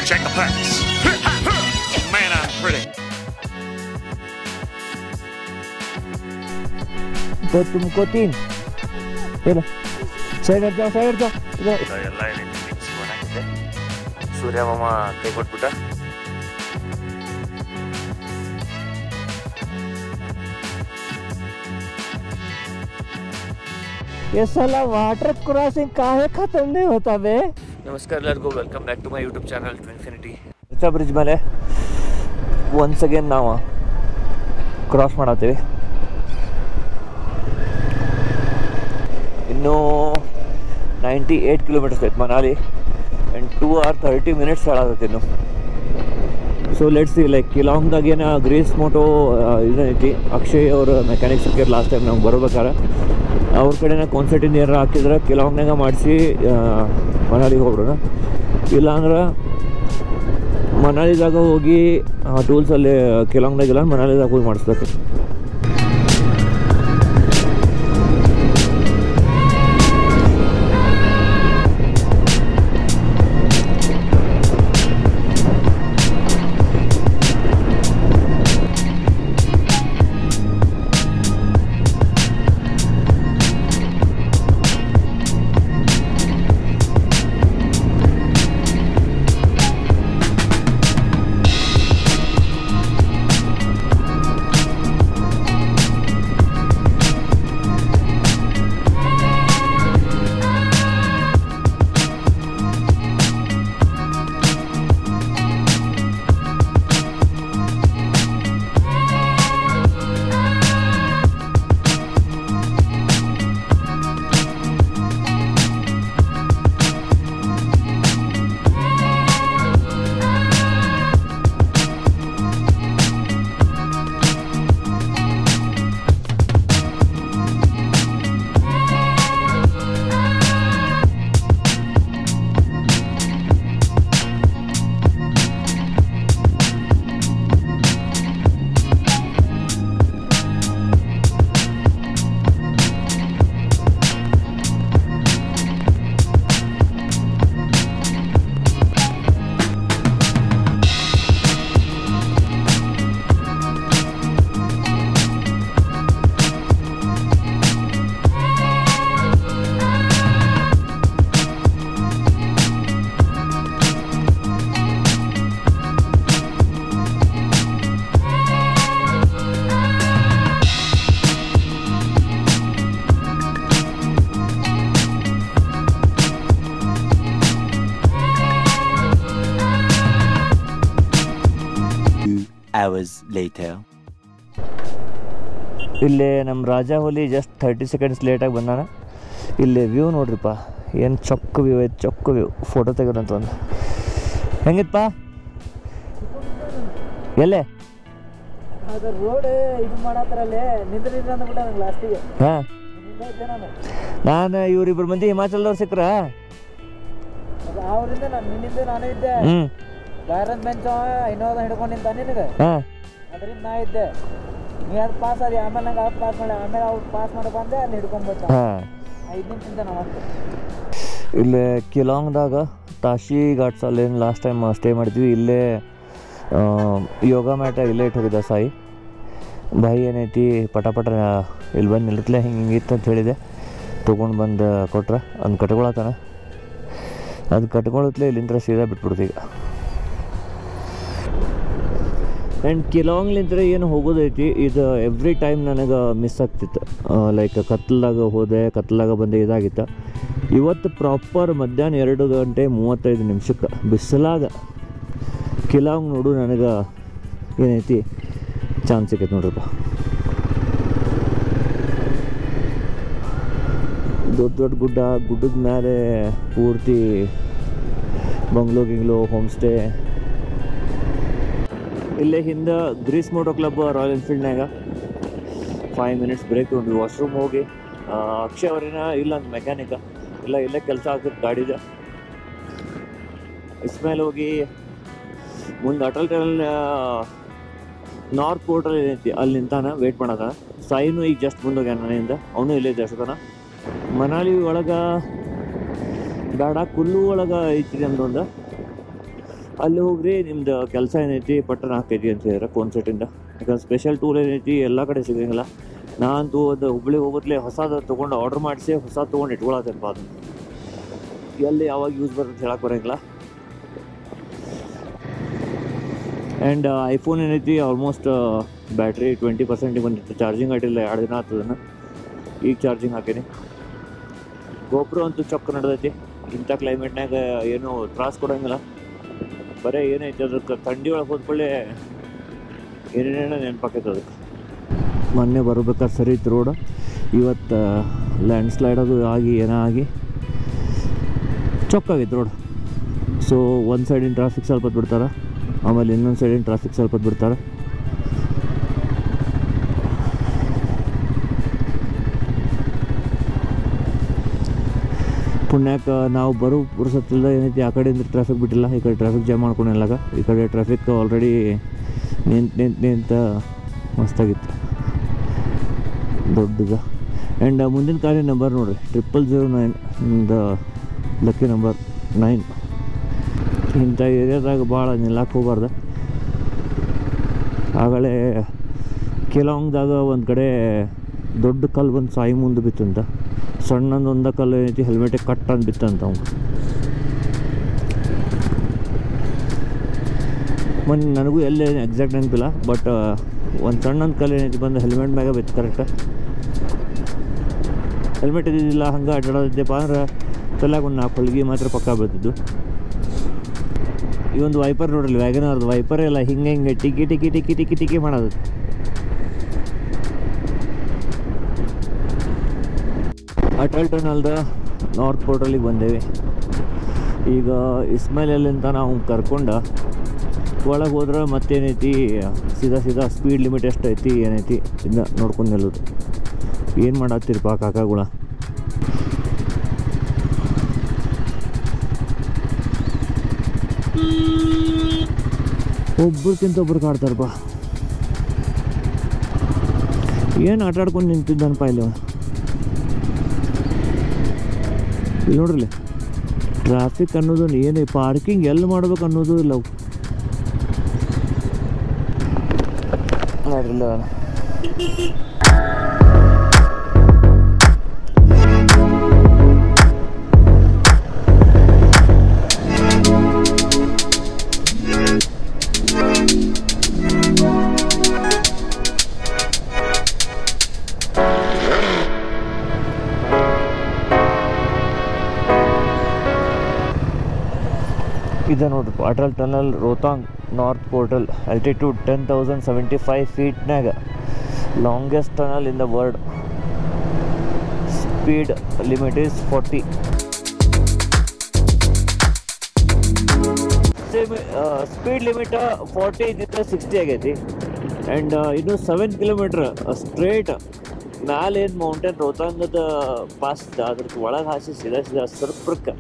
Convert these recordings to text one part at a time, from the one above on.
Check the facts. Man, I'm pretty. तो तुमको तीन ಹೇಳು ಸೈಡ್ ಹಟ್ ಜಾओ ಸೈಡ್ ಜಾओ ಇದು ಎಲ್ಲ ಏನೈತಿ ಮಿಕ್ಸ್ ಮಾಡಾಕಿದೆ ಸೂರ್ಯ ಮಾಮ ಕೈ ಕೊಟ್ಬಿಟ್ಟ ये साला वाटर क्रॉसिंग काहे खत्म नहीं होता बे ನಮಸ್ಕಾರ ಎಲ್ಲರಿಗೂ welcome back to my YouTube channel to infinity ಹೊಸ ಬ್ರಿಡ್ಜ್ ಮೇಲೆ ಒನ್ಸ್ ಅಗೇನ್ ನಾವು ಕ್ರಾಸ್ ಮಾಡತ್ತೀವಿ ಇನ್ನೂ ನೈಂಟಿ ಏಯ್ಟ್ ಕಿಲೋಮೀಟರ್ಸ್ ಐತೆ Manali and two hour thirty minutes ಹೇಳತ್ತೈತಿ ಇನ್ನು ಸೊ ಲೆಟ್ಸ್ ಸಿ ಲೈಕ್ ಕಿಲಾಂಗ್ದಾಗ ಏನು ಗ್ರೀಸ್ ಮೋಟೋ ಇದೈತಿ ಅಕ್ಷಯ್ ಅವ್ರ ಮೆಕ್ಯಾನಿಕ್ ಸಿಕ್ಕಿರ್ ಲಾಸ್ಟ್ ಟೈಮ್ ನಮ್ಗೆ ಬರ್ಬೇಕಾರೆ ಅವ್ರ ಕಡೆನ ಕಾನ್ಸರ್ಟಿಂದ ಏನಾರ ಹಾಕಿದ್ರೆ ಕಿಲಾಂಗ್ನಾಗ ಮಾಡಿಸಿ ಮನಾಲಿಗೆ ಹೋಗ್ಬಿಡೋಣ ಇಲ್ಲಾಂದ್ರೆ ಮನಾಲಿದಾಗ ಹೋಗಿ ಟೂಲ್ಸಲ್ಲಿ ಕಿಲಾಂಗ್ದಾಗ ಇಲ್ಲ ಮನಾಲಿದಾಗ ಹೋಗಿ ಮಾಡಿಸ್ಬೇಕು hours later. ಇಲ್ಲಿ ನಮ್ಮ ರಾಜ ಹುಲಿ ಜಸ್ಟ್ ಥರ್ಟಿ ಸೆಕೆಂಡ್ಸ್ ಲೇಟಾಗಿ ಬಂದಾನ ಇಲ್ಲಿ ವ್ಯೂ ನೋಡ್ರಿಪ್ಪ ಏನು ಚೊಕ್ಕ ವ್ಯೂ ಐತೆ ಚೊಕ್ಕ ವ್ಯೂ ಫೋಟೋ ತೆಗೆದಂತ ಒಂದು ಹೆಂಗಿತ್ತಪ್ಪ ಎಲ್ಲೇ ಅದು ರೋಡ್ ಇದು ಮಾಡತ್ತಾರಲ್ಲೇ ನಿಂದ್ರ ನಿಂದ್ರ ಅಂದ್ಬಿಟ್ಟ ನಂಗೆ ಲಾಸ್ಟಿಗೆ ಹಾಂ ನಿಂದ ನಾನು ನಾನು ಇವ್ರಿಬ್ರು ಮಂದಿ ಹಿಮಾಚಲದವ್ರು ಸಿಕ್ಕ್ರ ಅದು ಅವರಿಂದ ನಾನು ನಿನ್ನಿಂದ ನಾನೇ ಇದ್ದೆ ಹ್ಞೂ ಬ್ಯಾರನ್ ಬೆಂಚ್ ಇನ್ನೋದ ಹಿಡ್ಕೊಂಡು ನಿಂತ ನಿನಗೆ ಹಾಂ ಅದರಿಂದ ನಾ ಇದ್ದೆ ನೀ ಅದು ಪಾಸ್ ಆದಿ ಆಮೇಲೆ ನಂಗೆ ಅವ್ರು ಪಾಸ್ ಮಾಡಿ ಆಮೇಲೆ ಅವ್ರು ಪಾಸ್ ಮಾಡಿ ಬಂದೆ ಅಲ್ಲಿ ಹಿಡ್ಕೊಂಡ್ಬಿಟ್ಟ ಹಾಂ ಐದು ನಿಮಿಷದಿಂದ ನಾವು ಮತ್ತೆ ಇಲ್ಲೇ ಕಿಲಾಂಗ್ದಾಗ ತಾಶಿ ಘಾಟ್ಸ್ ಅಲ್ಲೇನು ಲಾಸ್ಟ್ ಟೈಮ್ ಸ್ಟೇ ಮಾಡಿದ್ವಿ ಇಲ್ಲೇ ಆ, ಯೋಗ ಮ್ಯಾಟ ಇಲ್ಲೇ ಇಟ್ಟು ಹೋಗಿದ್ದ ಸಾಯಿ ಬಾಯಿ ಏನೈತಿ ಪಟ ಪಟ ಇಲ್ಲಿ ಬಂದು ನಿಲ್ಲತ್ಲೆ ಹಿಂಗೆ ಹಿಂಗಿತ್ತು ಅಂತ ಹೇಳಿದೆ ತೊಗೊಂಡು ಬಂದು ಕೊಟ್ರೆ ಅದನ್ನ ಕಟ್ಕೊಳತ್ತಾನ ಅದು ಕಟ್ಕೊಳತ್ಲೆ ಇಲ್ಲಿಂದ ಸೀದಾ ಬಿಟ್ಬಿಡ್ತು ಈಗ ಆ್ಯಂಡ್ ಕಿಲಾಂಗ್ಲಿಂದ್ರೆ ಏನು ಹೋಗೋದೈತಿ ಇದು ಎವ್ರಿ ಟೈಮ್ ನನಗೆ ಮಿಸ್ ಆಗ್ತಿತ್ತು ಲೈಕ್ ಕತ್ಲಾಗ ಹೋದೆ ಕತ್ಲಾಗ ಬಂದೆ ಇದಾಗಿತ್ತು ಇವತ್ತು ಪ್ರಾಪರ್ ಮಧ್ಯಾಹ್ನ ಎರಡು ಗಂಟೆ ಮೂವತ್ತೈದು ನಿಮಿಷಕ್ಕೆ ಬಿಸಿಲಾಗ ಕಿಲಾಂಗ್ ನೋಡು ನನಗೆ ಏನೈತಿ ಚಾನ್ಸ್ ಸಿಕ್ಕೈತೆ ನೋಡ್ರಪ್ಪ ದೊಡ್ಡ ದೊಡ್ಡ ಗುಡ್ಡ ಗುಡ್ಡದ ಮೇಲೆ ಪೂರ್ತಿ ಬಂಗ್ಲೋ ಗಿಂಗ್ಲೋ ಹೋಮ್ ಸ್ಟೇ ಇಲ್ಲೇ ಹಿಂದೆ ಗ್ರೀಸ್ ಮೋಟೋ ಕ್ಲಬ್ ರಾಯಲ್ ಎನ್ಫೀಲ್ಡ್ನಾಗ ಫೈವ್ ಮಿನಿಟ್ಸ್ ಬ್ರೇಕ್ ಒಂದು ವಾಶ್ರೂಮ್ ಹೋಗಿ ಆ, ಅಕ್ಷಯ್ ಅವ್ರೇನ ಇಲ್ಲ ಅಂತ ಮೆಕ್ಯಾನಿಕ ಇಲ್ಲ ಇಲ್ಲೇ ಕೆಲಸ ಆಗ್ತದೆ ಗಾಡಿದ ಇಸ್ಮೇಲೆ ಹೋಗಿ ಮುಂದೆ ಅಟಲ್ ಟನಲ್ ನಾರ್ತ್ ಪೋರ್ಟಲ್ ಏನೈತಿ ಅಲ್ಲಿ ನಿಂತಾನ ವೇಟ್ ಮಾಡದ ಸಾಯಿನೂ ಈಗ ಜಸ್ಟ್ ಮುಂದೆ ಹೋಗ್ಯಾನ ಮನೆಯಿಂದ ಅವನು ಇಲ್ಲೇ ಜಷ್ಟತನ ಮನಾಲಿ ಒಳಗೆ ಬೇಡ ಕುಲ್ಲು ಒಳಗೆ ಐತಿ ನಮ್ದೊಂದು ಅಲ್ಲಿ ಹೋಗ್ರಿ ನಿಮ್ದು ಕೆಲಸ ಏನೈತಿ ಪಟ್ಟಣ ಆಗ್ತೈತಿ ಅಂತ ಹೇಳಿದ್ರೆ ಫೋನ್ ಸೆಟ್ಟಿಂದ ಯಾಕಂದ್ರೆ ಸ್ಪೆಷಲ್ ಟೂಲ್ ಏನೈತಿ ಎಲ್ಲ ಕಡೆ ಸಿಗಂಗಿಲ್ಲ ನಾನಂತೂ ಒಂದು ಹುಬ್ಳಿ ಹೋಗೋದ್ಲೆ ಹೊಸದು ತೊಗೊಂಡು ಆರ್ಡರ್ ಮಾಡಿಸಿ ಹೊಸ ತೊಗೊಂಡು ಇಟ್ಕೊಳತ್ತೇನಪ್ಪ ಅದು ಎಲ್ಲಿ ಯಾವಾಗ ಯೂಸ್ ಬರುತ್ತೆ ಹೇಳಕ್ಕೆ ಬರೋಂಗಿಲ್ಲ ಆ್ಯಂಡ್ ಐಫೋನ್ ಏನೈತಿ ಆಲ್ಮೋಸ್ಟ್ ಬ್ಯಾಟ್ರಿ ಟ್ವೆಂಟಿ ಪರ್ಸೆಂಟಿಗೆ ಬಂದಿತ್ತು ಚಾರ್ಜಿಂಗ್ ಆಗಿಲ್ಲ ಎರಡು ದಿನ ಆಗ್ತದನ್ನ ಈಗ ಚಾರ್ಜಿಂಗ್ ಹಾಕೀನಿ ಗೋಪ್ರೋ ಅಂತೂ ಚೊಕ್ಕ ನಡೆದೈತಿ ಇಂಥ ಕ್ಲೈಮೇಟ್ನಾಗ ಏನು ತ್ರಾಸ ಕೊಡೋಂಗಿಲ್ಲ ಬರೀ ಏನೈತಿ ಅದಕ್ಕೆ ಥಂಡಿ ಒಳಗೆ ಹೋದ್ಕೊಳ್ಳೆ ಏನೇನೇನೋ ನೆನಪಾಕೈತೆ ಅದಕ್ಕೆ ಮೊನ್ನೆ ಬರ್ಬೇಕಾದ್ರೆ ಸರಿ ಇತ್ತು ರೋಡ್ ಇವತ್ತು ಲ್ಯಾಂಡ್ ಸ್ಲೈಡ್ ಅದು ಆಗಿ ಏನೋ ಆಗಿ ಚೊಕ್ಕಾಗೈತೆ ರೋಡ್ ಸೊ ಒಂದು ಸೈಡಿನ ಟ್ರಾಫಿಕ್ ಸ್ವಲ್ಪ ಹೊತ್ತು ಬಿಡ್ತಾರೆ ಆಮೇಲೆ ಇನ್ನೊಂದು ಸೈಡಿನ ಟ್ರಾಫಿಕ್ ಸ್ವಲ್ಪ ಹೊತ್ತು ಬಿಡ್ತಾರೆ ಪುಣ್ಯಕ್ಕೆ ನಾವು ಬರೋ ಪುರುಸತ್ತಿಲ್ಲ ಏನೈತಿ ಆ ಕಡೆಯಿಂದ ಟ್ರಾಫಿಕ್ ಬಿಟ್ಟಿಲ್ಲ ಈ ಕಡೆ ಟ್ರಾಫಿಕ್ ಜಾಮ್ ಮಾಡ್ಕೊಂಡಿಲ್ಲಾಗ ಈ ಕಡೆ ಟ್ರಾಫಿಕ್ ಆಲ್ರೆಡಿ ನಿಂತು ನಿಂತು ನಿಂತ ಮಸ್ತಾಗಿತ್ತು ದೊಡ್ಡದು ಆ್ಯಂಡ್ ಮುಂದಿನ ಗಾಡಿ ನಂಬರ್ ನೋಡಿರಿ triple zero nine the lucky number nine ಇಂಥ ಏರಿಯಾದಾಗ ಭಾಳ ನಿಲ್ಲಕ್ಕೆ ಹೋಗ್ಬಾರ್ದು ಆಗಲೇ ಕೆಲವಂಗದಾಗ ಒಂದು ಕಡೆ ದೊಡ್ಡ ಕಲ್ಲು ಬಂದು ಸಾಯಿ ಮುಂದೆ ಬಿತ್ತಂತ ಸಣ್ಣಂದು ಒಂದ ಕಲ್ಲು ಏನೈತಿ ಹೆಲ್ಮೆಟಿಗೆ ಕಟ್ ಅಂತ ಬಿತ್ತಂತ ಅವ್ನು ಮೊನ್ನೆ ನನಗೂ ಎಲ್ಲಿ ಎಕ್ಸಾಕ್ಟ್ ನೆನಪಿಲ್ಲ ಬಟ್ ಒಂದು ಸಣ್ಣಂದು ಕಲ್ಲು ಏನೈತಿ ಬಂದು ಹೆಲ್ಮೆಟ್ ಮ್ಯಾಗ ಬಿತ್ತು ಕರೆಕ್ಟ್ ಹೆಲ್ಮೆಟ್ ಇದ್ದಿದ್ದಿಲ್ಲ ಹಂಗೆ ಅಡ್ಡಾಡೋದಿದ್ದೆಪ್ಪ ಅಂದ್ರೆ ತಲೆಯಾಗ ಒಂದು ನಾಲ್ಕು ಹೊಲಿಗೆ ಮಾತ್ರ ಪಕ್ಕ ಬೀಳ್ತಿದ್ದು ಈ ಒಂದು ವೈಪರ್ ನೋಡ್ರಿ ವ್ಯಾಗನರ್ದು ವೈಪರ್ ಎಲ್ಲ ಹಿಂಗೆ ಹಿಂಗೆ ಟಿಕಿ ಟಿಕಿ ಟಿಕಿ ಟಿಕಿ ಟಿಕಿ ಮಾಡೋದು ಅಟಲ್ ಟನಲ್ದ ನಾರ್ತ್ ಪೋರ್ಟಲಿಗೆ ಬಂದೇವಿ ಈಗ ಇಸ್ಮಾಯಿಲಲ್ಲಿಂದ ನಾವು ಕರ್ಕೊಂಡು ಒಳಗೆ ಹೋದ್ರೆ ಮತ್ತೇನೈತಿ ಸೀದಾ ಸೀದಾ ಸ್ಪೀಡ್ ಲಿಮಿಟ್ ಎಷ್ಟು ಐತಿ ಏನೈತಿ ಇದನ್ನ ನೋಡ್ಕೊಂಡು ನಿಲ್ಲೋದು ಏನು ಮಾಡತ್ತೀರಪ್ಪ ಕಾಕಾಗಳ ಒಬ್ರಕ್ಕಿಂತ ಒಬ್ರು ಕಾಡ್ತಾರಪ್ಪ ಏನು ಆಟ ಆಡ್ಕೊಂಡು ನಿಂತಿದ್ದಾನಪ್ಪ ಇಲ್ಲಿ ಅವ. ಇಲ್ಲಿ ನೋಡ್ರಿ ಟ್ರಾಫಿಕ್ ಅನ್ನೋದು ಏನು ಪಾರ್ಕಿಂಗ್ ಎಲ್ಲಿ ಮಾಡ್ಬೇಕು ಅನ್ನೋದು ಇಲ್ಲ ಅವು. ನೋಡ್ರಿ ಇಲ್ಲ ಅದಾನ. ಇದೆ ನೋಡ್ರಿ Atal tunnel Rohtang north portal altitude ten thousand seventy five ಫೀಟ್ನಾಗ longest tunnel in the world speed limit is forty speed limit forty ಇದ್ದಿದ್ದು ಸಿಕ್ಸ್ಟಿ ಆಗೈತಿ ಆ್ಯಂಡ್ ಇನ್ನು ಸೆವೆನ್ ಕಿಲೋಮೀಟ್ರ್ ಸ್ಟ್ರೇಟ್ ಮ್ಯಾಲೆ ಏನು ಮೌಂಟೇನ್ ರೋತಾಂಗದ ಪಾಸ್ ಅದ್ರದ್ದು ಒಳಗೆ ಹಾಸಿ ಸೀದಾ ಸೀದಾ ಸರ್ಪ್ರಕ್ಕೆ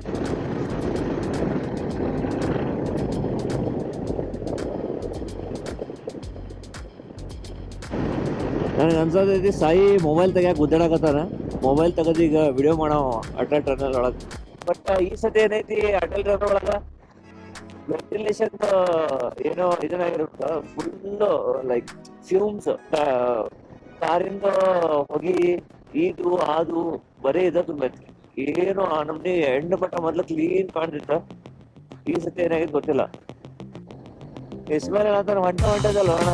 ನನಗೆ ಅನ್ಸೋದೈತಿ ಸಾಯಿ ಮೊಬೈಲ್ ತೆಗಿಯಕ್ಕೆ ಗುದ್ದಾಡಕತ್ತಾನ ಮೊಬೈಲ್ ತೆಗೆದು ಈಗ ವಿಡಿಯೋ ಮಾಡೋ ಅಟಲ್ ಟನಲ್ ಒಳಗೆ ಬಟ್ ಈ ಸತಿ ಏನೈತಿ ಅಟಲ್ ಟನಲ್ ಒಳಗೆ ವೆಂಟಿಲೇಷನ್ ಏನೋ ಇದನ್ನಾಗಿರುತ್ತ ಫುಲ್ ಲೈಕ್ ಫ್ಯೂಮ್ಸ್ ಕಾರಿಂದ ಹೊಗಿ ಇದು ಅದು ಬರೀ ಇದ ತುಂಬೈತಿ ಏನು ಆ ನಮ್ನಿ ಎಂಡ್ ಮಟ್ಟ ಮೊದ್ಲು ಕ್ಲೀನ್ ಕಾಣ್ತಿತ್ತ ಈ ಸತಿ ಏನಾಗಿದೆ ಗೊತ್ತಿಲ್ಲ ಇಸ್ಮೇಲೆ ಹೇಳ್ತಾನೆ ಹೊಂಟ ಹೊಂಟದಲ್ಲ ಅಣ್ಣ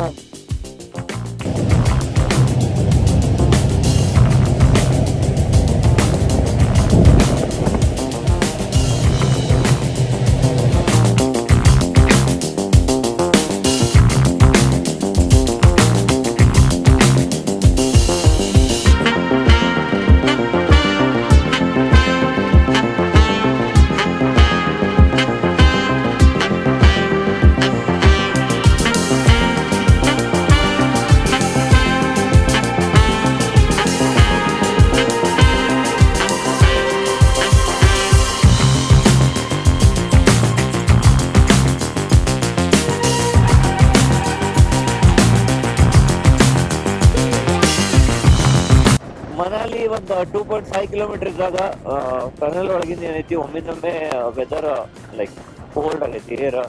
ಮನಾಲಿ ಒಂದು ಟೂ ಪಾಯಿಂಟ್ ಫೈವ್ ಕಿಲೋಮೀಟರ್ ಇದ್ದಾಗ ಟನಲ್ ಒಳಗಿಂದ ಏನೈತಿ ಒಮ್ಮಿಂದೊಮ್ಮೆ ವೆದರ್ ಲೈಕ್ ಕೋಲ್ಡ್ ಆಗೈತಿ ಏರ್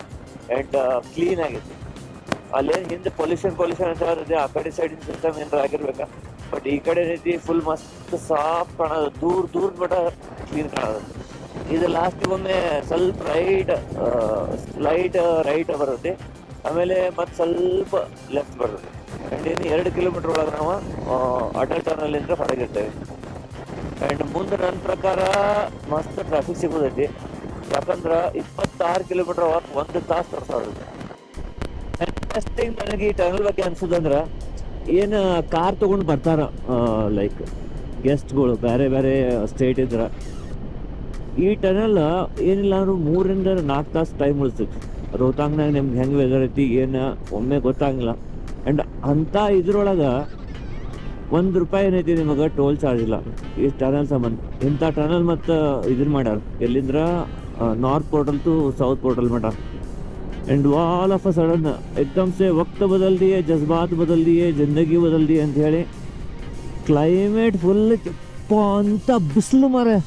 ಆ್ಯಂಡ್ ಕ್ಲೀನ್ ಆಗೈತಿ ಅಲ್ಲೇನು ಹಿಂದೆ ಪೊಲ್ಯೂಷನ್ ಪೊಲ್ಯೂಷನ್ ಅಂತ ಇರುತ್ತೆ ಆ ಕಡೆ ಸೈಡಿನ ಸಿಸ್ಟಮ್ ಏನಾರ ಆಗಿರ್ಬೇಕಾ ಬಟ್ ಈ ಕಡೆ ರೀತಿ ಫುಲ್ ಮಸ್ತ್ ಸಾಫ್ ಕಾಣೋದು ದೂರ ದೂರ ಮಟ ಕ್ಲೀನ್ ಕಾಣೋದು ಇದು ಲಾಸ್ಟಿಗೆ ಒಮ್ಮೆ ಸ್ವಲ್ಪ ರೈಟ್ ಲೈಟ್ ರೈಟ್ ಬರುತ್ತೆ ಆಮೇಲೆ ಮತ್ತೆ ಸ್ವಲ್ಪ ಲೆಫ್ಟ್ ಬರುತ್ತೆ ಆ್ಯಂಡ್ ಇನ್ನು ಎರಡು ಕಿಲೋಮೀಟರ್ ಒಳಗೆ ನಾವು ಅಟಲ್ ಟನಲಿಂದ ಹೊರಗಿರ್ತೇವೆ ಆ್ಯಂಡ್ ಮುಂದೆ ನನ್ನ ಪ್ರಕಾರ ಮಸ್ತ್ ಟ್ರಾಫಿಕ್ ಸಿಗೋದೈತಿ ಯಾಕಂದ್ರೆ ಇಪ್ಪತ್ತಾರು ಕಿಲೋಮೀಟರ್ ಒಂದು ತಾಸು ತೋರಿಸೋದು ಫಸ್ಟ್ ಟೈಮ್ ನನಗೆ ಈ ಟನಲ್ ಬಗ್ಗೆ ಅನ್ಸೋದಂದ್ರೆ ಏನು ಕಾರ್ ತೊಗೊಂಡು ಬರ್ತಾರ ಲೈಕ್ ಗೆಸ್ಟ್ಗಳು ಬೇರೆ ಬೇರೆ ಸ್ಟೇಟ್ ಇದ್ರ ಈ ಟನಲ್ ಏನಿಲ್ಲ ಅಂದ್ರೂ ಮೂರರಿಂದ ನಾಲ್ಕು ತಾಸು ಟೈಮ್ ಉಳಿಸ್ತೈತಿ ರೋಹತಾಂಗ್ನಾಗ ನಿಮ್ಗೆ ಹೆಂಗೆ ವೆದರ್ ಐತಿ ಏನು ಒಮ್ಮೆ ಗೊತ್ತಾಗಿಲ್ಲ ಆ್ಯಂಡ್ ಅಂಥ ಇದ್ರೊಳಗೆ ಒಂದು ರೂಪಾಯಿ ಏನೈತಿ ನಿಮಗೆ ಟೋಲ್ ಚಾರ್ಜ್ ಇಲ್ಲ ಈ ಟನಲ್ ಸಂಬಂಧ ಇಂಥ ಟನಲ್ ಮತ್ತು ಇದನ್ನ ಮಾಡ್ಯಾರ ಎಲ್ಲಿಂದ್ರ north portal to south portal ಮಟ and all of a sudden एकदम से वक्त बदल दिए जज्बात बदल दिए ಜಿಂದಗಿ ಬದಲ್ ದಿಯೆ ಅಂತ ಹೇಳಿ ಕ್ಲೈಮೇಟ್ ಫುಲ್ ಅಂತ ಬಿಸಿಲು ಮರ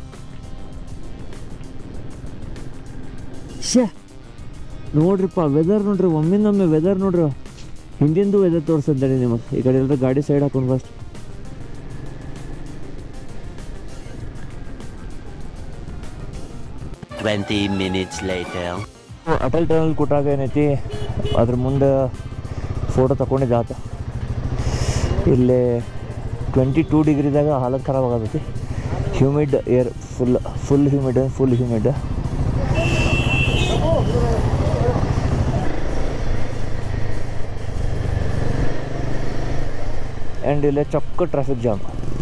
ಶೇ ನೋಡ್ರಿಪ್ಪ ವೆದರ್ ನೋಡ್ರಿ ಒಮ್ಮಿಂದೊಮ್ಮೆ ವೆದರ್ ನೋಡ್ರಿ ಹಿಂದಿಂದು ವೆದರ್ ತೋರಿಸಂತೇಳಿ ನಿಮಗೆ ಈ ಕಡೆ ಎಲ್ಲರೂ ಗಾಡಿ ಸೈಡ್ ಹಾಕೊಂಡು first Twenty minutes later. Atal tunnel ಕೊಟ್ಟಾಗ ಏನೈತಿ ಅದ್ರ ಮುಂದೆ ಫೋಟೋ ತಗೊಂಡಿದ್ದೆ ಆತ ಇಲ್ಲಿ ಟ್ವೆಂಟಿ ಟೂ ಡಿಗ್ರಿದಾಗ ಹಾಲತ್ ಖರಾಬ್ ಆಗತೈತಿ humid air full full humid full humid and ಇಲ್ಲೇ ಚೊಕ್ಕ ಟ್ರಾಫಿಕ್ ಜಾಮ್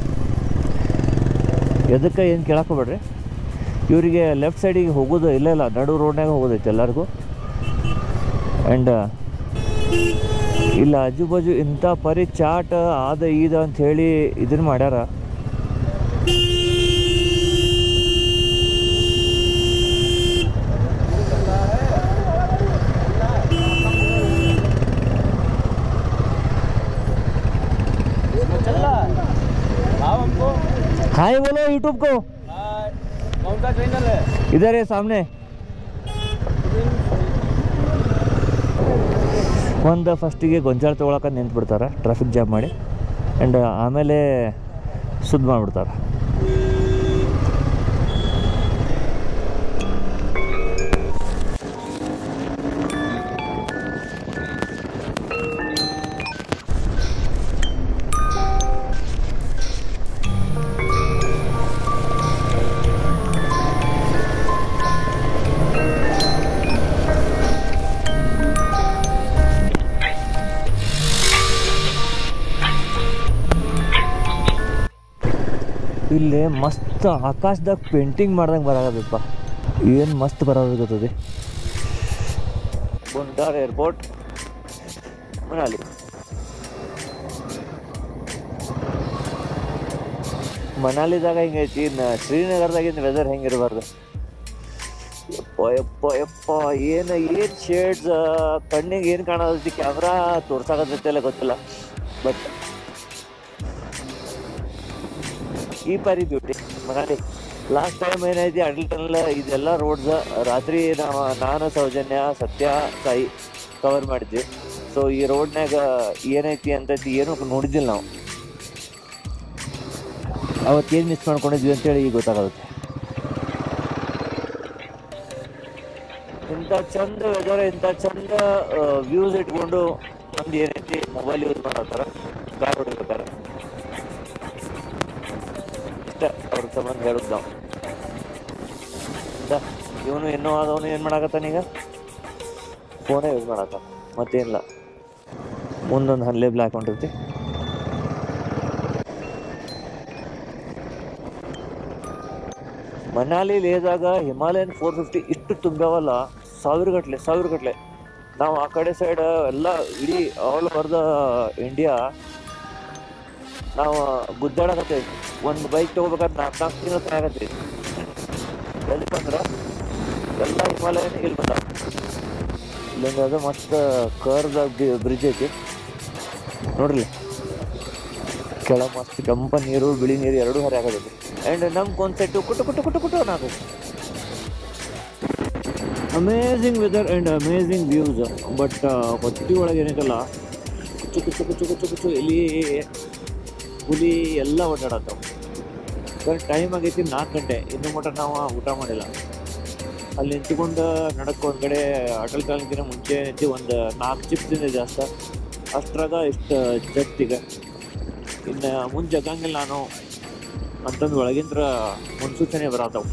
ಎದಕ್ಕೆ ಏನು ಕೇಳಕ್ಕೆ ಹೋಗ್ಬೇಡ್ರಿ ಇವರಿಗೆ ಲೆಫ್ಟ್ ಸೈಡಿಗೆ ಹೋಗೋದು ಇಲ್ಲ ಇಲ್ಲ ನಡು ರೋಡ್ನಾಗ ಹೋಗೋದೈತೆ ಎಲ್ಲರಿಗೂ ಆ್ಯಂಡ್ ಇಲ್ಲ ಆಜು ಬಾಜು ಇಂಥ ಪರಿ ಚಾಟ್ ಆದ ಈದ ಅಂತ ಹೇಳಿ ಇದನ್ನ ಮಾಡ್ಯಾರ चल रहा आओ हमको ಹಾಯ್ बोलो यूट्यूब को हाँ, कौन सा चैनल है इधर है सामने ಒಂದು ಫಸ್ಟಿಗೆ ಗೊಂಜಾಳ ತೊಗೊಳಕ್ಕೆ ನಿಂತು ಬಿಡ್ತಾರೆ ಟ್ರಾಫಿಕ್ ಜಾಮ್ ಮಾಡಿ ಆ್ಯಂಡ್ ಆಮೇಲೆ ಸುದ್ದು ಮಾಡಿಬಿಡ್ತಾರೆ ಇಲ್ಲಿ ಮಸ್ತ್ ಆಕಾಶದಾಗ ಪೇಂಟಿಂಗ್ ಮಾಡ್ದಂಗೆ ಬರಾಗದಪ್ಪ ಏನು ಮಸ್ತ್ ಬರೋದಾಗತ್ತದೆ ಬುಂಟಾರ್ ಏರ್ಪೋರ್ಟ್ ಮನಾಲಿ ಮನಾಲಿದಾಗ ಹಿಂಗೈತಿ ಇನ್ನು ಶ್ರೀನಗರದಾಗಿನ ವೆದರ್ ಹೆಂಗಿರಬಾರ್ದು ಯಪ್ಪ ಯಪ್ಪ ಯಪ್ಪ ಏನು ಏನು ಶೇಡ್ಸ್ ಕಣ್ಣಿಗೆ ಏನು ಕಾಣತೈತಿ ಕ್ಯಾಮ್ರಾ ತೋರ್ಸಾಕತ್ತೈತೆ ಗೊತ್ತಿಲ್ಲ ಬಟ್ ಈ ಪಾರಿ ಬ್ಯೂಟಿ ಮನಾಲಿ ಲಾಸ್ಟ್ ಟೈಮ್ ಏನೈತಿ ಅಡಲ್ಟನ್ಲ ಇದೆಲ್ಲ ರೋಡ್ಸ್ ರಾತ್ರಿ ನಾವು ನಾನು ಸೌಜನ್ಯ ಸತ್ಯ ಸಾಯಿ ಕವರ್ ಮಾಡಿದ್ವಿ ಸೊ ಈ ರೋಡ್ನಾಗ ಏನೈತಿ ಅಂತೈತಿ ಏನೂ ನೋಡಿದ್ದಿಲ್ಲ ನಾವು ಅವತ್ತೇನು ಮಿಸ್ ಮಾಡ್ಕೊಂಡಿದ್ವಿ ಅಂತೇಳಿ ಈಗ ಗೊತ್ತಾಗುತ್ತೆ ಇಂಥ ಚಂದ ವೆದರ್ ಇಂಥ ಚಂದ ವ್ಯೂಸ್ ಇಟ್ಕೊಂಡು ನಮ್ದು ಏನೈತಿ ಮೊಬೈಲ್ ಯೂಸ್ ಮಾಡತ್ತಾರ ಕಾರ್ ಹೊಡಿಬೇಕಾರೆ ಇಷ್ಟ ಅವ್ರ ಸಂಬಂಧ ಹೇಳುದು ನಾವು ಇವನು ಇನ್ನೂ ಆದವನು ಏನು ಮಾಡಾಕತ್ತಾನೀಗ ಫೋನೇ ಯೂಸ್ ಮಾಡತ್ತ ಮತ್ತೇನಿಲ್ಲ ಮುಂದೊಂದು ಹಲ್ಲೇಬ್ಲ್ ಹಾಕೊಂಡಿರ್ತಿ ಮನಾಲಿ ಲೇದಾಗ ಹಿಮಾಲಯನ್ ಫೋರ್ ಫಿಫ್ಟಿ ಇಷ್ಟು ತುಂಬ್ಯಾವಲ್ಲ ಸಾವಿರ ಗಟ್ಲೆ ಸಾವಿರ ಗಟ್ಲೆ ನಾವು ಆ ಕಡೆ ಸೈಡ್ ಎಲ್ಲ ಇಡೀ ಆಲ್ ಓವರ್ ದ ಇಂಡಿಯಾ ನಾವು ಗುದ್ದಾಡಕತ್ತೇವಿ ಒಂದು ಬೈಕ್ ತೊಗೋಬೇಕಾದ್ರೆ ನಾಲ್ಕು ನಾಲ್ಕು ತಿಂಗಳು ತಯಾಗತ್ತೀವಿ ಎಲ್ಲಿ ಬಂದ್ರೆ ಎಲ್ಲ ಹಿಮಾಲಯನ ಇಲ್ಲಿ ಬಂದ ಇಲ್ಲಿಂದ ಅದು ಮಸ್ತ್ ಕರ್ದ ಬ್ರಿಡ್ಜ್ ಐತಿ ನೋಡ್ರಿ ಕೆಳ ಮಸ್ತ್ ಕೆಂಪ ನೀರು ಬಿಳಿ ನೀರು ಎರಡೂ ಹರಿಯಾಗತೈತಿ ಆ್ಯಂಡ್ ನಮ್ಗೆ ಒಂದು ಸೆಟ್ಟು ಕುಟು ಕುಟು ಕುಟು ಕುಟು ಅನ್ನೋದು amazing weather and amazing views but ಹೊತ್ತಿ ಒಳಗೆ ಏನೈತಲ್ಲ ಕುಚ್ಚು ಕುಚ್ಚು ಕುಚ್ಚು ಕುಚ್ಚು ಕುಚ್ಚು ಇಲ್ಲಿ ಹುಲಿ ಎಲ್ಲ ಓಡಾಡತ್ತವು ಸರ್ ಟೈಮ್ ಆಗೈತಿ ನಾಲ್ಕು ಗಂಟೆ ಇನ್ನೂ ಮಟ್ಟ ನಾವು ಊಟ ಮಾಡಿಲ್ಲ ಅಲ್ಲಿ ನಿಂತ್ಕೊಂಡು ನಡಕ್ಕೆ ಒಂದು ಕಡೆ ಅಟಲ್ ಕಾಲಕ್ಕಿಂತ ಮುಂಚೆ ನಿಂತು ಒಂದು ನಾಲ್ಕು ಚಿಪ್ಸ್ ತಿಂದೆ ಜಾಸ್ತಿ ಅಷ್ಟ್ರಾಗ ಇಷ್ಟು ಜತ್ತಿಗೆ ಇನ್ನು ಮುಂದೆ ಜಗಂಗಿಲ್ಲ ನಾನು ಅಂತಂದು ಒಳಗಿಂದ್ರ ಮುನ್ಸೂಚನೆ ಬರತ್ತವು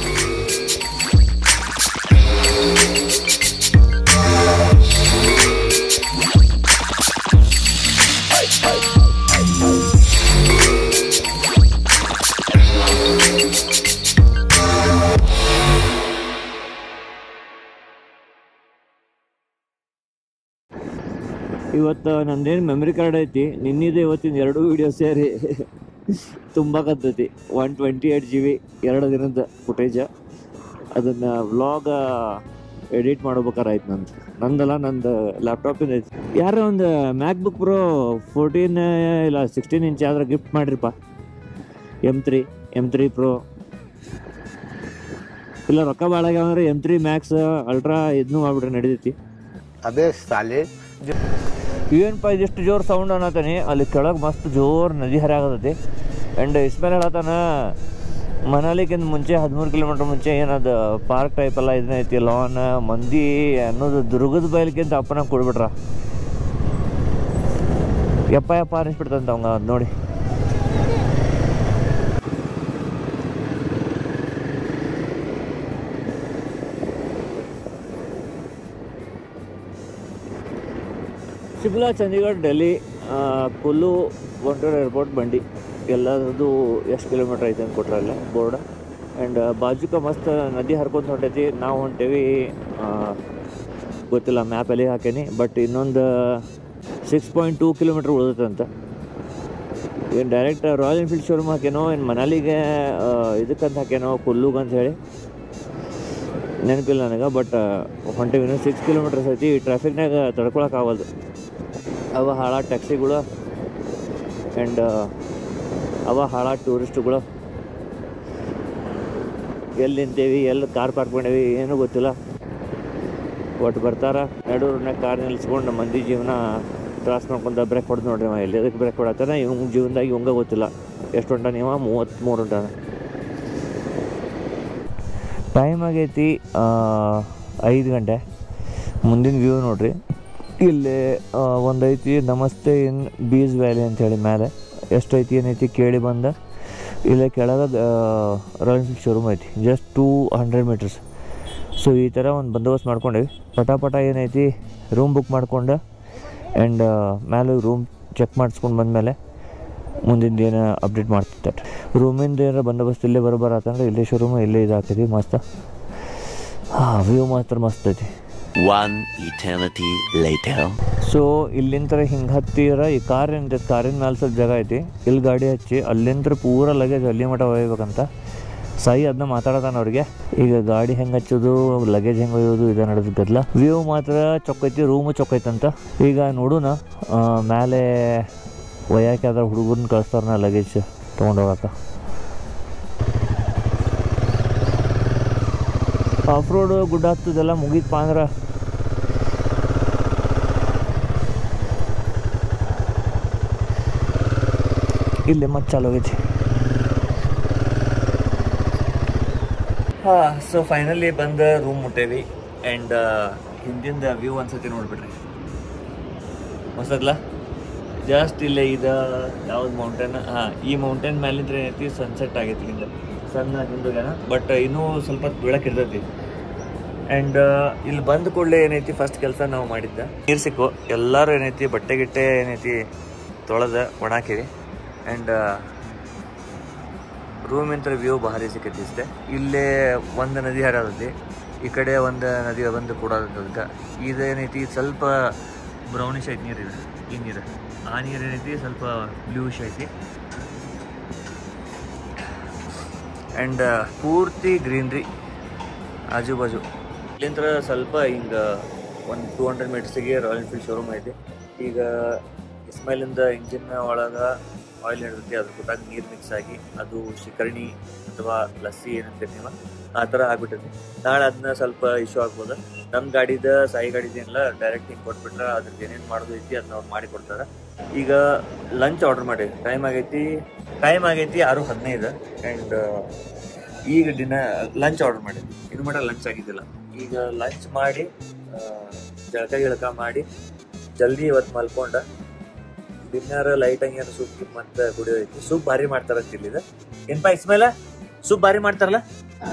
ಇವತ್ತು ನಂದೇನು ಮೆಮ್ರಿ ಕಾರ್ಡ್ ಐತಿ ನಿನ್ನಿದೆ ಇವತ್ತಿನ ಎರಡು ವಿಡಿಯೋ ಸೇರಿ ತುಂಬ ಕತ್ತೈತಿ one twenty eight G B ಎರಡು ದಿನದ ಫುಟೇಜ ಅದನ್ನು ವ್ಲಾಗ ಎಡಿಟ್ ಮಾಡ್ಬೇಕಾರೆ ಆಯ್ತು ನಂದು ನಂದಲ್ಲ ನಂದು ಲ್ಯಾಪ್ಟಾಪಿಂದ ಐತಿ ಯಾರೋ ಒಂದು ಮ್ಯಾಕ್ ಬುಕ್ ಪ್ರೋ ಫೋರ್ಟೀನ್ ಇಲ್ಲ ಸಿಕ್ಸ್ಟೀನ್ ಇಂಚ್ ಯಾವ್ದಾರ ಗಿಫ್ಟ್ ಮಾಡಿರಿಪ್ಪ M three M three pro ಇಲ್ಲ ರೊಕ್ಕ ಭಾಳ ಆಗ್ಯಾವಂದ್ರೆ ಎಮ್ ತ್ರೀ ಮ್ಯಾಕ್ಸ್ ಅಲ್ಟ್ರಾ ಇದನ್ನೂ ಮಾಡ್ಬಿಟ್ರೆ ನಡೀತೈತಿ अबे साले ಏನಪ್ಪ ಇದಿಷ್ಟು ಜೋರು ಸೌಂಡ್ ಅನ್ನತಾನೆ ಅಲ್ಲಿ ಕೆಳಗೆ ಮಸ್ತ್ ಜೋರು ನದಿ ಹರಿ ಆಗತೈತಿ ಆ್ಯಂಡ್ ಇಸ್ಮೇಲೆ ಹೇಳತ್ತಾನ ಮನಾಲಿಕ್ಕಿಂತ ಮುಂಚೆ ಹದಿಮೂರು ಕಿಲೋಮೀಟ್ರ್ ಮುಂಚೆ ಏನದು ಪಾರ್ಕ್ ಟೈಪ್ ಎಲ್ಲ ಇದನ್ನ ಐತಿ ಲಾನ್ ಮಂದಿ ಅನ್ನೋದು ದುರ್ಗದ ಬಯಲಿಗಿಂತ ಅಪ್ಪನ ಕೊಡ್ಬಿಟ್ರ ಯಪ್ಪ ಯಪ್ಪ ಅನಿಸ್ಬಿಡ್ತಂತ ಅವಂಗ ಅದು ನೋಡಿ ಶಿಮ್ಲಾ ಚಂಡೀಗಢ ಡೆಲ್ಲಿ ಆ, ಕುಲ್ಲು ಒಂಟೂರ್ ಏರ್ಪೋರ್ಟ್ ಬಂಡಿ ಎಲ್ಲರದು ಎಷ್ಟು ಕಿಲೋಮೀಟ್ರ್ ಐತೆ ಅಂತ ಕೊಟ್ರಲ್ಲ ಬೋರ್ಡ ಆ್ಯಂಡ್ ಬಾಜುಕ ಮಸ್ತ್ ನದಿ ಹರ್ಕೊಂತ ಹೊಂಟೈತಿ ನಾವು ಹೊಂಟೇವಿ ಆ, ಗೊತ್ತಿಲ್ಲ ಮ್ಯಾಪಲ್ಲಿ ಹಾಕೇನಿ ಬಟ್ ಇನ್ನೊಂದು ಸಿಕ್ಸ್ ಪಾಯಿಂಟ್ ಟೂ ಕಿಲೋಮೀಟ್ರ್ ಉಳಿದೈತಂತ ಏನು ಡೈರೆಕ್ಟ್ ರಾಯಲ್ ಎನ್ಫೀಲ್ಡ್ ಶೋರೂಮ್ ಹಾಕೇನೋ ಏನು ಮನಾಲಿಗೆ ಆ, ಇದಕ್ಕಂತ ಹಾಕೇನೋ ಕುಲ್ಲುಗೆ ಅಂತ ಹೇಳಿ ನೆನಪಿಲ್ಲ ನನಗೆ ಬಟ್ ಹೊಂಟೇವಿ ಇನ್ನೂ ಸಿಕ್ಸ್ ಕಿಲೋಮೀಟರ್ಸ್ ಐತಿ ಈ ಟ್ರಾಫಿಕ್ನಾಗ ತಡ್ಕೊಳಕ್ಕಾಗಲ್ದು ಅವ ಹಾಳ ಟ್ಯಾಕ್ಸಿಗಳು ಆ್ಯಂಡ್ ಅವ ಹಾಳ ಟೂರಿಸ್ಟ್ಗಳು ಎಲ್ಲಿ ನಿಂತೇವಿ ಎಲ್ಲಿ ಕಾರ್ ಪಾರ್ಕ್ ಮಾಡೇವಿ ಏನೂ ಗೊತ್ತಿಲ್ಲ ಒಟ್ಟು ಬರ್ತಾರ ನಡೂರ್ನಾಗ ಕಾರ್ ನಿಲ್ಸ್ಕೊಂಡು ಮಂದಿ ಜೀವನ ತ್ರಾಸ ಮಾಡ್ಕೊಂತ ಬ್ರೇಕ್ ಹೊಡೆದು ನೋಡ್ರಿ ಅವ ಎಲ್ಲಿ ಅದಕ್ಕೆ ಬ್ರೇಕ್ ಹೊಡತ್ತಾನ ಇವಂಗ ಜೀವನದಾಗ ಇವಂಗ ಗೊತ್ತಿಲ್ಲ ಎಷ್ಟು ಹೊಂಟಾನ ಇವ ಮೂವತ್ತ್ಮೂರು ಹೊಂಟಾನ ಟೈಮ್ ಆಗೈತಿ ಐದು ಗಂಟೆ ಮುಂದಿನ ವ್ಯೂ ನೋಡ್ರಿ ಇಲ್ಲಿ ಆ, ಒಂದ್ ಐತಿ ನಮಸ್ತೆ ಇನ್ ಬೀಸ್ ವ್ಯಾಲಿ ಅಂತೇಳಿ ಮೇಲೆ ಎಷ್ಟು ಐತಿ ಏನೈತಿ ಕೇಳಿ ಬಂದ ಇಲ್ಲೇ ಕೆಳಗೆ ರಾಯಲ್ ಎನ್ಫೀಲ್ಡ್ ಶೋರೂಮ್ ಐತಿ just two hundred metres so ಈ ಥರ ಒಂದು ಬಂದೋಬಸ್ತ್ ಮಾಡ್ಕೊಂಡೇವಿ ಪಟ ಪಟ ಏನೈತಿ ರೂಮ್ ಬುಕ್ ಮಾಡ್ಕೊಂಡು ಆ್ಯಂಡ್ ಮೇಲೆ ರೂಮ್ ಚೆಕ್ ಮಾಡಿಸ್ಕೊಂಡು ಬಂದಮೇಲೆ ಮುಂದಿನ ಏನು ಅಪ್ಡೇಟ್ ಮಾಡ್ತಿರ್ತಾರೆ ರೂಮಿಂದ ಏನಾರ ಬಂದೋಬಸ್ತ್ ಇಲ್ಲೇ ಬರೋಬರ ಆತಂದ್ರೆ ಇಲ್ಲೇ ಶೋರೂಮ್ ಇಲ್ಲೇ ಇದಾಕೈತಿ ಮಸ್ತ್ ಹಾಂ ವ್ಯೂ ಮಾತ್ರ ಮಸ್ತ್ ಐತಿ One eternity later. ಸೊ ಇಲ್ಲಿಂದ ಹಿಂಗೆ ಹತ್ತಿರ ಈ ಕಾರ್ ಏನಿದೆ ಕಾರಿನ ಮೇಲೆ ಸ್ವಲ್ಪ ಜಾಗ ಐತಿ ಇಲ್ಲಿ ಗಾಡಿ ಹಚ್ಚಿ ಅಲ್ಲಿಂದ ಪೂರ ಲಗೇಜ್ ಅಲ್ಲಿ ಮಟ ಒಯ್ಬೇಕಂತ ಸಾಯಿ ಅದನ್ನ ಮಾತಾಡತಾನ ಅವ್ರಿಗೆ ಈಗ ಗಾಡಿ ಹೆಂಗೆ ಹಚ್ಚೋದು ಲಗೇಜ್ ಹೆಂಗೆ ಒಯ್ಯೋದು ಇದು ನಡೆದ ಗದ್ಲ ವ್ಯೂ ಮಾತ್ರ ಚೊಕ್ಕೈತಿ ರೂಮು ಚೊಕ್ಕೈತಂತ ಈಗ ನೋಡೋಣ ಆ, ಮೇಲೆ ಒಯ್ಯಾಕೆ ಅದ್ರ ಹುಡುಗರನ್ನ ಕಳಿಸ್ತಾರ ಲಗೇಜ್ ತೊಗೊಂಡೋಗಕ್ಕ ಆಫ್ ರೋಡ್ ಗುಡ್ಡ ಹತ್ತದೆಲ್ಲ ಮುಗೀತಪ್ಪ ಅಂದ್ರೆ ಇಲ್ಲಿ ಮತ್ತೆ ಚಾಲು ಆಗೈತಿ ಹಾಂ ಸೊ ಫೈನಲಿ ಬಂದ ರೂಮ್ ಮುಟ್ಟೇವಿ ಆ್ಯಂಡ್ ಹಿಂದಿಂದ ವ್ಯೂ ಒಂದ್ಸತಿ ನೋಡ್ಬಿಡ್ರಿ ಹೊಸದ್ಲ ಜಸ್ಟ್ ಇಲ್ಲೇ ಇದು ಯಾವ್ದು ಮೌಂಟೇನ್ ಹಾಂ ಈ ಮೌಂಟೇನ್ ಮೇಲಿಂದ ಏನೈತಿ ಸನ್ಸೆಟ್ ಆಗೈತಿ ಹಿಂದೆ ಸಣ್ಣ ಹಿಂದುಗೇನ ಬಟ್ ಇನ್ನೂ ಸ್ವಲ್ಪ ಬೆಳಕು ಇರ್ತೈತಿ ಆ್ಯಂಡ್ ಇಲ್ಲಿ ಬಂದ ಕೂಡಲೇ ಏನೈತಿ ಫಸ್ಟ್ ಕೆಲಸ ನಾವು ಮಾಡಿದ್ದ ನೀರು ಸಿಕ್ಕು ಎಲ್ಲರೂ ಏನೈತಿ ಬಟ್ಟೆ ಗಿಟ್ಟೆ ಏನೈತಿ ತೊಳೆದ ಒಣಾಕಿರಿ ಆ್ಯಂಡ್ ರೂಮಿಂದ ವ್ಯೂ ಭಾರಿ ಸಿಕ್ಕೈತಿ ಇಷ್ಟೇ ಇಲ್ಲೇ ಒಂದು ನದಿ ಹರಿಯತೈತಿ ಈ ಕಡೆ ಒಂದು ನದಿ ಬಂದು ಕೂಡೋದಕ್ಕೆ ಇದೇನೈತಿ ಸ್ವಲ್ಪ ಬ್ರೌನಿಶ್ ಐತಿ ನೀರು ಇದು ಈ ನೀರು ಆ ನೀರು ಏನೈತಿ ಸ್ವಲ್ಪ ಬ್ಲೂಶ್ ಐತಿ ಆ್ಯಂಡ್ ಪೂರ್ತಿ ಗ್ರೀನ್ರಿ ಆಜು ಬಾಜು ಇಲ್ಲಿಂದ ಸ್ವಲ್ಪ ಹಿಂಗೆ ಒಂದು ಟೂ ಹಂಡ್ರೆಡ್ ಮೀಟರ್ಸಿಗೆ ರಾಯಲ್ ಎನ್ಫೀಲ್ಡ್ ಶೋರೂಮ್ ಐತಿ ಈಗ ಇಸ್ಮೈಲಿಂದ ಇಂಜಿನ್ ಒಳಗೆ ಆಯಿಲ್ ಹಿಡಿದೈತಿ ಅದ್ರ ಕೂತಾಗ ನೀರು ಮಿಕ್ಸ್ ಆಗಿ ಅದು ಶಿಕರಣಿ ಅಥವಾ ಲಸ್ಸಿ ಏನಂತೀರಿ ನೀವು ಆ ಥರ ಆಗ್ಬಿಟ್ಟೈತಿ ನಾಳೆ ಅದನ್ನ ಸ್ವಲ್ಪ ಇಶ್ಯೂ ಆಗ್ಬೋದು ನಮ್ಮ ಗಾಡಿದ ಸಾಯಿ ಗಾಡಿದೇನಿಲ್ಲ ಡೈರೆಕ್ಟ್ ಹಿಂಗೆ ಕೊಟ್ಬಿಟ್ರೆ ಅದ್ರದ್ದು ಏನೇನು ಮಾಡೋದು ಐತಿ ಅದನ್ನ ಅವ್ರು ಮಾಡಿ ಕೊಡ್ತಾರೆ ಈಗ ಲಂಚ್ ಆರ್ಡರ್ ಮಾಡಿ ಟೈಮ್ ಆಗೈತಿ ಟೈಮ್ ಆಗೈತಿ ಆರು ಹದಿನೈದು ಆ್ಯಂಡ್ ಈಗ ಡಿನ ಲಂಚ್ ಆರ್ಡರ್ ಮಾಡಿ ಇದು ಮಟ್ಟ ಲಂಚ್ ಆಗಿದ್ದಿಲ್ಲ ಈಗ ಲಂಚ್ ಮಾಡಿ ಆ, ಜಳಕ ಗಿಳಕ ಮಾಡಿ ಜಲ್ದಿ ಇವತ್ತು ಮಲ್ಕೊಂಡ ಡಿನ್ನರ್ ಲೈಟ್ ಹಂಗೆ ಸೂಪ್ ಮತ್ತೆ ಕುಡಿಯೋದೈತಿ ಸೂಪ್ ಭಾರಿ ಮಾಡ್ತಾರಂತ ಇಲ್ಲಿದ ಏನ್ಪ ಇಸ್ಮೇಲ ಸೂಪ್ ಭಾರಿ ಮಾಡ್ತಾರಲ್ಲ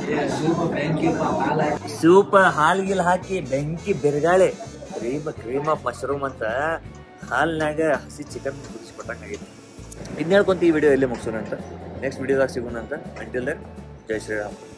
ಸೂಪ್ ಹಾಲ್ ಗಿಲ್ ಹಾಕಿ ಬೆಂಕಿ ಬೆರಗಾಳೆ ಕ್ರೀಮ್ ಕ್ರೀಮ್ ಆಫ್ ಮಶ್ರೂಮ್ ಅಂತ ಹಾಲ್ನಾಗ ಹಸಿ ಚಿಕನ್ ಕುದಿಸ್ಕೊಟ್ಟಂಗೆ ಆಗೈತಿ ಇದ್ನ ಹೇಳ್ಕೊಂತ ಈ ವಿಡಿಯೋ ಎಲ್ಲಿ ಮುಗಿಸೋಣ ಅಂತ ನೆಕ್ಸ್ಟ್ ವಿಡಿಯೋದಾಗ ಸಿಗೋಣ ಅಂತ ಅಂಟಿಲ್ ದೆನ್ ಜೈ ಶ್ರೀರಾಮ್